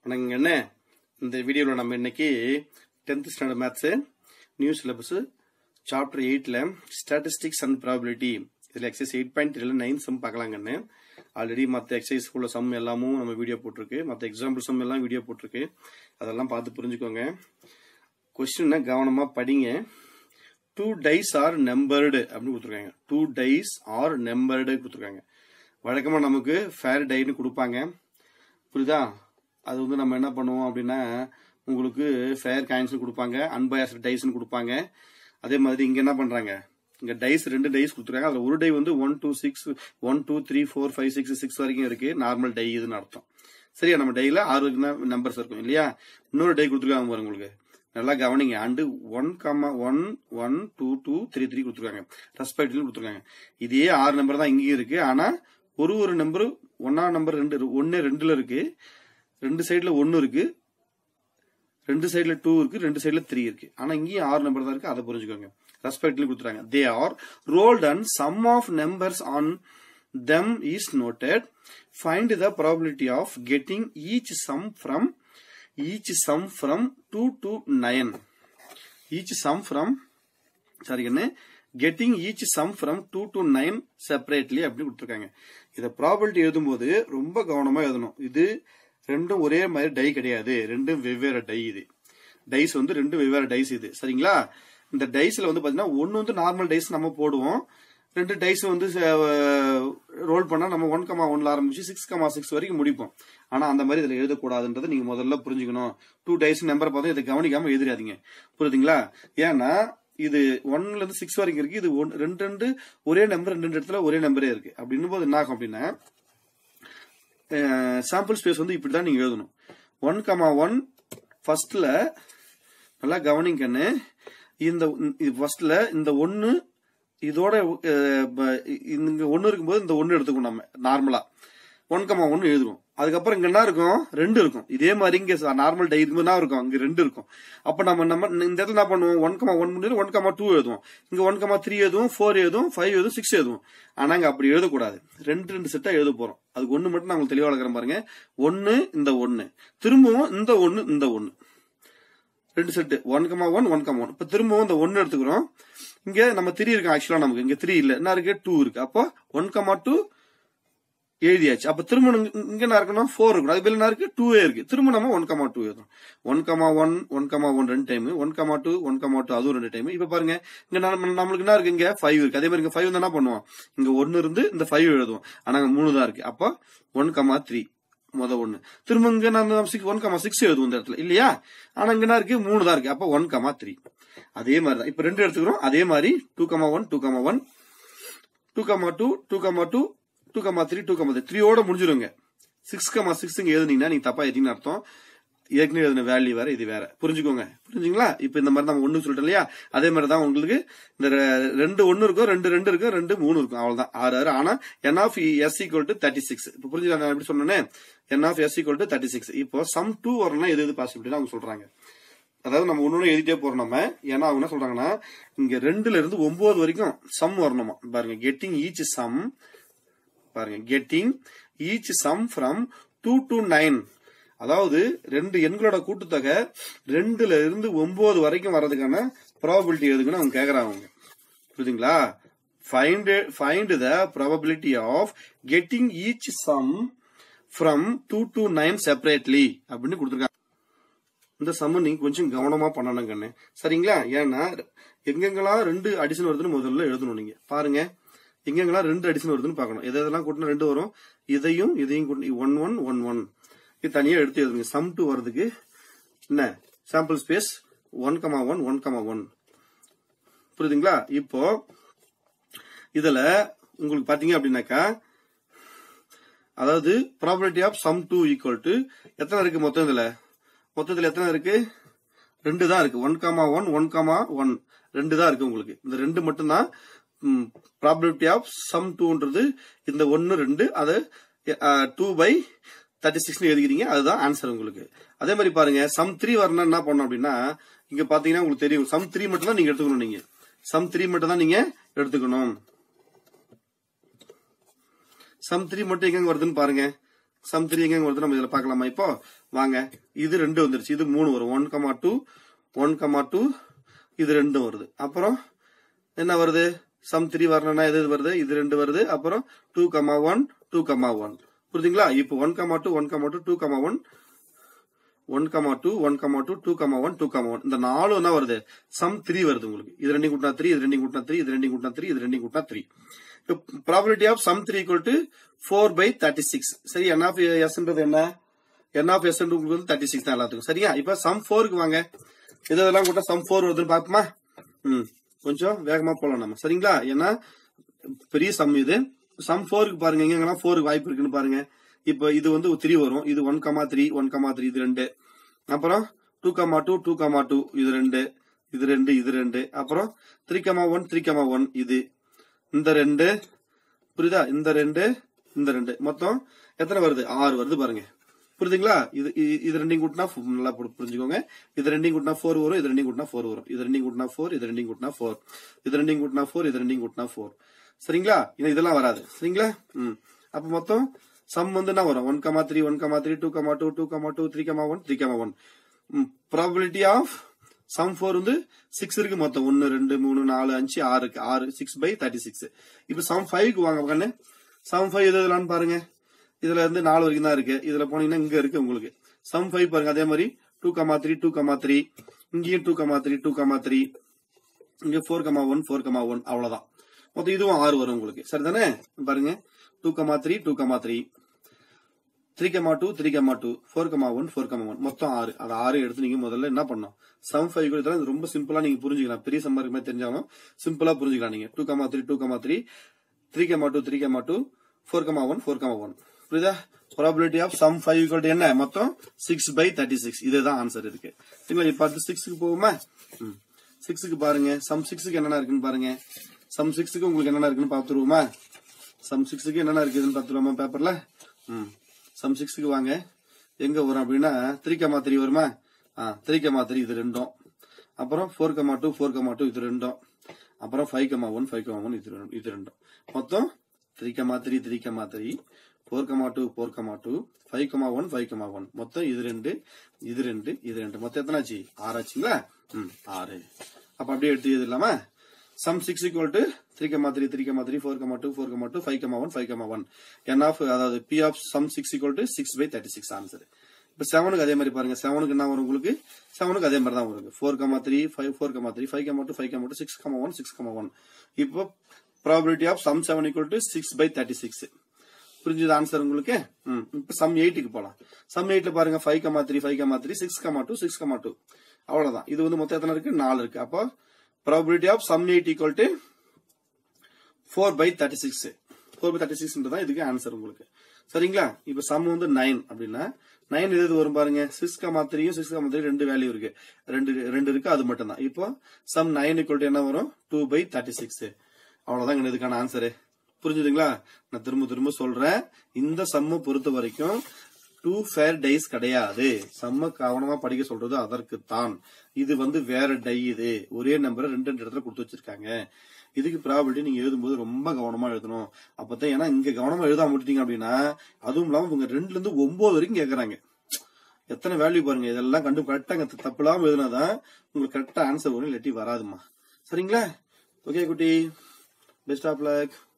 வணக்கங்க என்ன இந்த வீடியோவில் நம்ம இன்னைக்கு tenth standard maths new syllabus chapter எயிட்டில் ஸ்டாட்டிஸ்டிக்ஸ் அண்ட் ப்ராபிலிட்டி இதில் எக்ஸசைஸ் எயிட் பாயிண்ட் த்ரீல நைன் சம் பார்க்கலாங்கன்னு ஆல்ரெடி மற்ற எக்ஸசைஸ் உள்ள சம் எல்லாமும் நம்ம வீடியோ போட்டிருக்கு மற்ற எக்ஸாம்பிள் சம் எல்லாம் வீடியோ போட்டிருக்கு அதெல்லாம் பார்த்து புரிஞ்சுக்கோங்க கொஸ்டினை கவனமாக படிங்க டூ டைஸ் ஆர் நம்பர்டு அப்படின்னு கொடுத்துருக்காங்க டூ டைஸ் ஆர் நம்பர்டு கொடுத்துருக்காங்க வழக்கமாக நமக்கு ஃபேர் டைன்னு கொடுப்பாங்க புரியுதா அது வந்து நம்ம என்ன பண்ணுவோம் அப்படின்னா உங்களுக்கு ஃபேர் காயின்ஸ் கொடுப்பாங்க அன்பயாஸ்ட் டைஸ்னு கொடுப்பாங்க அதே மாதிரி இங்க என்ன பண்றாங்க இங்க டைஸ் ரெண்டு டைஸ் கொடுத்துருக்காங்க அதுல ஒரு டை வந்து one two six one two three four five six six வரைக்கும் இருக்கு நார்மல் டை இதுன்னு அர்த்தம் சரியா நம்ம டைல ஆறு நம்பர்ஸ் இருக்கும் இல்லையா இன்னொரு டை கொடுத்துருக்காங்க பாருங்க உங்களுக்கு நல்லா கவனிங்க and one comma one one two two three three கொடுத்துருக்காங்க ரெஸ்பெக்ட்லயும் கொடுத்துருக்காங்க இதே ஆறு நம்பர் தான் இங்கேயும் இருக்கு ஆனா ஒரு ஒரு நம்பர் ஒன்னா நம்பர் ரெண்டு ஒன்னு ரெண்டுல இருக்கு ரெண்டு சைடுல ஒன்னு இருக்கு ரெண்டு சைடுல டூ இருக்கு ரெண்டு சைடுல த்ரீ இருக்கு ஆனா இங்கேயும் ஆறு நம்பர் தான் இருக்கு அதை புரிஞ்சுக்கோங்க ரெஸ்பெக்ட்லி கொடுத்துறாங்க they are rolled and sum of numbers on them is noted find the probability of getting each sum from each sum from two to nine each sum from sorry என்ன getting each sum from two to nine separately அப்படின்னு கொடுத்துருக்காங்க இதை probability எழுதும்போது ரொம்ப கவனமா எழுதணும் இது ரெண்டும் ஒரே மாதிரி டை கிடையாது ரெண்டும் வெவ்வேறு டை இது டைஸ் வந்து ரெண்டு வெவ்வேறு டைஸ் இது சரிங்களா இந்த டைஸ்ல வந்து பாத்தீங்கன்னா ஒன்னு வந்து நார்மல் டைஸ் நம்ம போடுவோம் ரெண்டு டைஸ் வந்து ரோல் பண்ணா நம்ம ஒன் கமா ஒன்ல ஆரம்பிச்சு சிக்ஸ் கமா சிக்ஸ் வரைக்கும் முடிப்போம் ஆனா அந்த மாதிரி இதுல எழுதக்கூடாதுன்றதை நீங்க முதல்ல புரிஞ்சுக்கணும் டூ டைஸ் நம்பர் பார்த்தா இதை கவனிக்காம எழுதிடாதீங்க புரியுதுங்களா ஏன்னா இது ஒன்ல இருந்து சிக்ஸ் வரைக்கும் இருக்கு இது ஒன் ரெண்டு ரெண்டு ஒரே நம்பர் ரெண்டு ரெண்டு இடத்துல ஒரே நம்பரே இருக்கு அப்படின்னும் போது என்ன ஆகும் அப்படின்னா சாம்பிள் ஸ்பேஸ் வந்து இப்படிதான் நீங்க எழுதணும் ஒன் கமா ஒன் ஃபர்ஸ்ட்ல நல்லா கவனிக்கன்னு இந்த ஃபர்ஸ்ட்ல இந்த ஒன்னு இதோட இங்க ஒன்னு இருக்கும்போது இந்த ஒன்னு எடுத்துக்கணும் நம்ம நார்மலா ஒன் கமா ஒன்னு எழுதுவோம் அதுக்கப்புறம் இங்க என்ன இருக்கும் ரெண்டு இருக்கும் இதே மாதிரி இங்க நார்மல் டை இருக்கும்போது இருக்கும் இங்க ரெண்டு இருக்கும் அப்ப நம்ம நம்ம இந்த இடத்துல என்ன பண்ணுவோம் ஒன் கமா ஒன் முடிஞ்சு ஒன் கமா டூ எழுதுவோம் இங்க ஒன் கமா த்ரீ எழுதுவோம் ஃபோர் எழுதுவோம் ஃபைவ் எழுதும் சிக்ஸ் எழுதுவோம் ஆனா இங்க அப்படி எழுதக்கூடாது ரெண்டு ரெண்டு செட்டா எழுத போறோம் அதுக்கு ஒண்ணு மட்டும் நான் உங்களுக்கு தெளிவா வளர்க்குறேன் பாருங்க ஒன்னு இந்த ஒன்னு திரும்பவும் இந்த ஒன்னு இந்த ஒன்னு ரெண்டு set one comma one one comma one இப்ப திரும்பவும் இந்த ஒன்னு எடுத்துக்கிறோம் இங்க நம்ம த்ரீ இருக்கு ஆக்சுவலா நமக்கு இங்க த்ரீ இல்ல என்ன இருக்கு டூ இருக்கு அப்போ ஒன் கமா டூ எழுதியாச்சு அப்ப திரும்ப இங்க என்ன இருக்கணும் ஃபோர் இருக்கணும் அது என்ன இருக்கு டூ இருக்கு திரும்ப நம்ம ஒன் கமா டூ எழுதணும் one comma one one comma one ரெண்டு time one comma two one comma two அதுவும் ரெண்டு டைம் இப்ப பாருங்க இங்க நம்மளுக்கு என்ன இருக்கு இங்க ஃபைவ் இருக்கு அதே மாதிரி இங்க ஃபைவ் என்ன பண்ணுவோம் இங்க ஒன்னு இருந்து இந்த ஃபைவ் எழுதுவோம் ஆனா மூணு தான் இருக்கு அப்போ ஒன் கமா த்ரீ முத ஒன்னு திரும்ப இங்க நான் சிக்ஸ் ஒன் கமா சிக்ஸ் எழுதுவோம் இந்த இடத்துல இல்லையா ஆனா இங்க என்ன இருக்கு மூணு தான் இருக்கு அப்போ ஒன் கமா த்ரீ அதே மாதிரி தான் இப்ப ரெண்டு எடுத்துக்கிறோம் அதே மாதிரி two comma one two comma one two comma two two comma two two comma three two comma three த்ரீயோட முடிஞ்சிருங்க சிக்ஸ் கமா சிக்ஸ் எழுதுனீங்கன்னா நீங்க தப்பா எழுதினு அர்த்தம் ஏற்கனவே எழுதின வேல்யூ வேற இது வேற புரிஞ்சுக்கோங்க புரிஞ்சுங்களா இப்ப இந்த மாதிரி நம்ம ஒண்ணு சொல்லிட்டோம் இல்லையா அதே மாதிரி தான் உங்களுக்கு இந்த ரெண்டு ஒன்னு இருக்கும் ரெண்டு ரெண்டு இருக்கும் ரெண்டு மூணு இருக்கும் அவ்வளவுதான் ஆறு ஆறு ஆனா n of S equal to thirty six இப்ப புரிஞ்சுக்கா நான் எப்படி சொன்னேன் n of S equal to thirty six இப்போ சம் டூ வரணும்னா எது எது பாசிபிலிட்டி அவங்க சொல்றாங்க அதாவது நம்ம ஒன்னு எழுதிட்டே போறோம் நம்ம ஏன்னா அவங்க என்ன சொல்றாங்கன்னா இங்க ரெண்டுல இருந்து ஒன்பது வரைக்கும் சம் வரணுமா பாருங்க கெட்டிங் ஈச் சம் பாருங்க getting each sum from two to nine அதாவது ரெண்டு எண்களோட கூட்டுத்தொகை ரெண்டுல இருந்து ஒன்பது வரைக்கும் வர்றதுக்கான ப்ராபபிலிட்டி எதுக்குன்னு அவங்க கேக்குறாங்க புரியுதுங்களா find find the probability of getting each sum from two to nine separately அப்படின்னு கொடுத்துருக்காங்க இந்த சம்ம நீங்க கொஞ்சம் கவனமா பண்ணணும் கண்ணு சரிங்களா ஏன்னா எங்கெங்கெல்லாம் ரெண்டு அடிஷன் வருதுன்னு முதல்ல எழுதணும் நீங்க பாருங்க எங்கெங்கெல்லாம் ரெண்டு அடிஷன் வருதுன்னு பார்க்கணும் எது எதெல்லாம் கூட்டினா ரெண்டு வரும் இதையும் இதையும் கூட்டி ஒன் ஒன் ஒன் ஒன் இது தனியா எடுத்து எழுதுங்க சம் டூ வர்றதுக்கு என்ன sample space one comma one one comma one புரியுதுங்களா இப்போ இதுல உங்களுக்கு பாத்தீங்க அப்படின்னாக்கா அதாவது probability of sum two equal to எத்தனை இருக்கு மொத்தம் இதுல மொத்தத்துல எத்தனை இருக்கு ரெண்டு தான் இருக்கு one comma one one comma one ரெண்டு தான் இருக்கு உங்களுக்கு இந்த ரெண்டு மட்டும்தான் ப்ராபபிலிட்டி ஆஃப் சம் டூன்றது இந்த ஒன்னு ரெண்டு அது டூ பை தேர்ட்டி சிக்ஸ் எழுதிக்கிறீங்க அதுதான் ஆன்சர் உங்களுக்கு அதே மாதிரி பாருங்க சம் த்ரீ வரணும் என்ன பண்ணணும் அப்படின்னா இங்க பாத்தீங்கன்னா உங்களுக்கு தெரியும் சம் த்ரீ மட்டும் தான் நீங்க எடுத்துக்கணும் நீங்க சம் த்ரீ மட்டும் தான் நீங்க எடுத்துக்கணும் சம் த்ரீ மட்டும் எங்க வருதுன்னு பாருங்க சம் த்ரீ எங்க வருது நம்ம இதுல பார்க்கலாமா இப்போ வாங்க இது ரெண்டு வந்துருச்சு இது மூணு வரும் one comma two one comma two இது ரெண்டும் வருது அப்புறம் என்ன வருது சம் த்ரீ வரணும்னா எது எது வருது இது ரெண்டு வருது அப்புறம் two comma one two comma one புரியுதுங்களா இப்போ one comma two one comma two two comma one one comma two one comma two two comma one two comma one இந்த நாலும் என்ன வருது சம் த்ரீ வருது உங்களுக்கு இது ரெண்டையும் கூட்டினா த்ரீ இது ரெண்டையும் கூட்டினா த்ரீ இது ரெண்டையும் கூட்டினா த்ரீ இது ரெண்டையும் கூட்டினா three probability of sum three equal to four by thirty six சரி என் ஆஃப் எஸ்ன்றது என்ன என் ஆஃப் எஸ் உங்களுக்கு வந்து தேர்ட்டி சிக்ஸ் தான் எல்லாத்துக்கும் சரியா இப்ப சம் ஃபோருக்கு வாங்க இது இதெல்லாம் கூட்ட சம் ஃபோர் வருதுன்னு பாப்போமா ம் கொஞ்சம் வேகமா போலாம் நம்ம சரிங்களா ஏன்னா பெரிய சம் இது சம் ஃபோருக்கு பாருங்க எங்கெல்லாம் ஃபோருக்கு வாய்ப்பு இருக்குன்னு பாருங்க இப்போ இது வந்து த்ரீ வரும் இது one comma three one comma three இது ரெண்டு அப்புறம் two comma two two comma two இது ரெண்டு இது ரெண்டு இது ரெண்டு அப்புறம் three comma one three comma one இது இந்த ரெண்டு புரியுதா இந்த ரெண்டு இந்த ரெண்டு மொத்தம் எத்தனை வருது ஆறு வருது பாருங்க புரியுதுங்களா இது இ- இது ரெண்டையும் கூட்டினா ஃபு- நல்லா புரி- புரிஞ்சுக்கோங்க இது ரெண்டையும் கூட்டினா ஃபோர் வரும் இது ரெண்டையும் கூட்டினா ஃபோர் வரும் இது ரெண்டையும் கூட்டினா ஃபோர் இது ரெண்டையும் கூட்டினா ஃபோர் இது ரெண்டையும் கூட்டினா ஃபோர் இது ரெண்டையும் கூட்டினா ஃபோர் சரிங்களா இது இதெல்லாம் வராது சரிங்களா ம் அப்ப மொத்தம் சம் வந்து என்ன வரும் one comma three one comma three two comma two two comma two three comma one three comma one probability of sum four வந்து சிக்ஸ் இருக்கு மொத்தம் ஒன்னு ரெண்டு மூணு நாலு அஞ்சு ஆறு இருக்கு ஆறு சிக்ஸ் பை தேர்ட்டி சிக்ஸ் இப்ப சம் ஃபைவ்க்கு வாங்க கண்ணு சம் ஃபைவ் எது இதெல்லாம் பாருங்க இதுல இருந்து நாலு வரைக்கும் தான் இருக்கு இதுல போனீங்கன்னா இங்க இருக்கு உங்களுக்கு சம் ஃபைவ் பாருங்க அதே மாதிரி two comma three two comma three இங்கேயும் two comma three two comma three இங்க four comma one four comma one அவ்வளவுதான் மொத்தம் இதுவும் ஆறு வரும் உங்களுக்கு சரிதானே பாருங்க two comma three two comma three three comma two three comma two four comma one four comma one மொத்தம் ஆறு அது ஆறு எடுத்து நீங்க முதல்ல என்ன பண்ணணும் சம் ஃபைவ் இதெல்லாம் இது ரொம்ப சிம்பிளா நீங்க புரிஞ்சுக்கலாம் பெரிய சம்மர் மாதிரி தெரிஞ்சாலும் சிம்பிளா புரிஞ்சுக்கலாம் நீங்க two comma three two comma three three comma two three comma two four comma one four comma one புரியுதா probability of sum five equal என்ன மொத்தம் சிக்ஸ் பை தேர்ட்டி சிக்ஸ் இதுதான் ஆன்சர் இருக்கு சரிங்களா இப்ப அடுத்து சிக்ஸுக்கு போகுமா சிக்ஸுக்கு பாருங்க சம் சிக்ஸுக்கு என்னென்ன இருக்குன்னு பாருங்க சம் சிக்ஸுக்கு உங்களுக்கு என்னென்ன இருக்குன்னு பாத்துருவோமா சம் சிக்ஸுக்கு என்னென்ன இருக்குதுன்னு பாத்துருவோமா பேப்பர்ல ம் சம் சிக்ஸுக்கு வாங்க எங்க வரும் அப்படின்னா த்ரீ கமா த்ரீ வருமா ஆ த்ரீ கமா த்ரீ இது ரெண்டும் அப்புறம் four comma two four comma two இது ரெண்டும் அப்புறம் five comma one five comma one இது ரெண்டும் இது ரெண்டும் மொத்தம் three comma three three comma three four comma two four comma two five comma one five comma one மொத்தம் இது ரெண்டு இது ரெண்டு இது ரெண்டு மொத்தம் எத்தனை ஆச்சு ஆறு ஆச்சுங்களா ம் ஆறு அப்ப அப்படியே எடுத்து எழுதலாமா sum six equal to three comma three three comma three four comma two four comma two five comma one five comma one n of அதாவது P of sum six equal to six by thirty six answer இப்ப செவனுக்கு அதே மாதிரி பாருங்க செவனுக்கு என்ன வரும் உங்களுக்கு செவனுக்கு அதே மாதிரி தான் வரும் four comma three five four comma three five comma two five comma two six comma one six comma one இப்போ probability of sum seven equal to six by thirty six புரிஞ்சது ஆன்சர் உங்களுக்கு ம் இப்போ சம் எயிட்டுக்கு போலாம் sum எயிட்ல பாருங்க five comma three five comma three six comma two six comma two அவ்வளவுதான் இது வந்து மொத்தம் எத்தனை இருக்கு நாலு இருக்கு அப்போ probability of sum eight equal to four by thirty six four by thirty six தான் இதுக்கு ஆன்சர் உங்களுக்கு சரிங்களா இப்போ சம் வந்து நைன் அப்படின்னா நைன் எது வரும் பாருங்க சிக்ஸ் கமா த்ரீயும் சிக்ஸ் கமா த்ரீ ரெண்டு வேல்யூ இருக்கு ரெண்டு ரெண்டு இருக்கு அது மட்டும் தான் இப்போ சம் நைன் ஈக்குவல் என்ன வரும் டூ பை தேர்ட்டி சிக்ஸ் அவ்வளவுதான் இதுக்கான ஆன்சரு புரிஞ்சுதுங்களா நான் திரும்ப திரும்ப சொல்றேன் இந்த சம்மை பொறுத்த வரைக்கும் டூ ஃபேர் டைஸ் கிடையாது செம்ம கவனமா படிக்க சொல்றது அதற்குத்தான் இது வந்து வேற டை இது ஒரே நம்பரை ரெண்டு ரெண்டு இடத்துல கொடுத்து வச்சிருக்காங்க இதுக்கு ப்ராபிலிட்டி நீங்க எழுதும்போது ரொம்ப கவனமா எழுதணும் அப்பதான் ஏன்னா இங்க கவனமா எழுதாம விட்டுட்டீங்க அப்படின்னா அதுவும் இல்லாம இவங்க ரெண்டுல இருந்து ஒன்பது வரைக்கும் கேக்குறாங்க எத்தனை வேல்யூ பாருங்க இதெல்லாம் கண்டு கரெக்டா தப்பு இல்லாம எழுதினாதான் உங்களுக்கு கரெக்டா ஆன்சர் வரும் இல்லாட்டி வராதுமா சரிங்களா ஓகே குட்டி பெஸ்ட் ஆஃப் லக்